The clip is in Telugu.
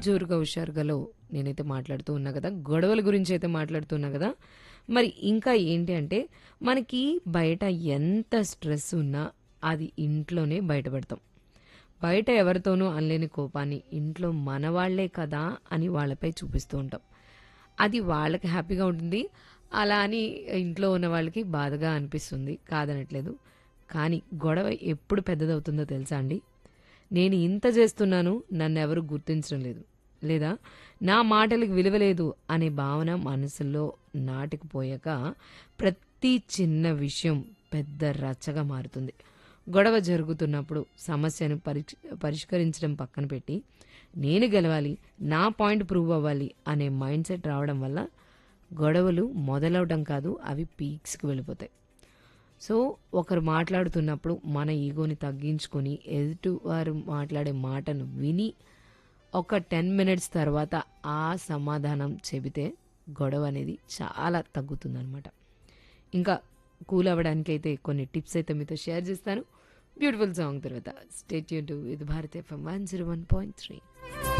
జోరుగా హుషారుగాలో నేనైతే మాట్లాడుతూ ఉన్నా కదా గొడవల గురించి అయితే మాట్లాడుతున్నా కదా మరి ఇంకా ఏంటి అంటే మనకి బయట ఎంత స్ట్రెస్ ఉన్నా అది ఇంట్లోనే బయటపడతాం బయట ఎవరితోనూ అనలేని కోపాన్ని ఇంట్లో మనవాళ్లే కదా అని వాళ్ళపై చూపిస్తూ ఉంటాం అది వాళ్ళకి హ్యాపీగా ఉంటుంది అలా అని ఇంట్లో ఉన్న వాళ్ళకి బాధగా అనిపిస్తుంది కాదనట్లేదు కానీ గొడవ ఎప్పుడు పెద్దదవుతుందో తెలుసా అండి నేను ఇంత చేస్తున్నాను నన్ను ఎవరు గుర్తించడం లేదు లేదా నా మాటలకు విలువ లేదు అనే భావన మనసులో నాటుకుపోయాక ప్రతి చిన్న విషయం పెద్ద రచ్చగా మారుతుంది గొడవ జరుగుతున్నప్పుడు సమస్యను పరిష్ పరిష్కరించడం పక్కన పెట్టి నేను గెలవాలి నా పాయింట్ ప్రూవ్ అవ్వాలి అనే మైండ్ సెట్ రావడం వల్ల గొడవలు మొదలవడం కాదు అవి పీక్స్కి వెళ్ళిపోతాయి సో ఒకరు మాట్లాడుతున్నప్పుడు మన ఈగోని తగ్గించుకొని ఎదుటి వారు మాట్లాడే మాటను విని ఒక టెన్ మినిట్స్ తర్వాత ఆ సమాధానం చెబితే గొడవ అనేది చాలా తగ్గుతుందన్నమాట ఇంకా కూల్ అవ్వడానికి అయితే కొన్ని టిప్స్ అయితే మీతో షేర్ చేస్తాను బ్యూటిఫుల్ సాంగ్ తర్వాత స్టేట్ యూన్ టు ఇది Bharat FM one zero one point three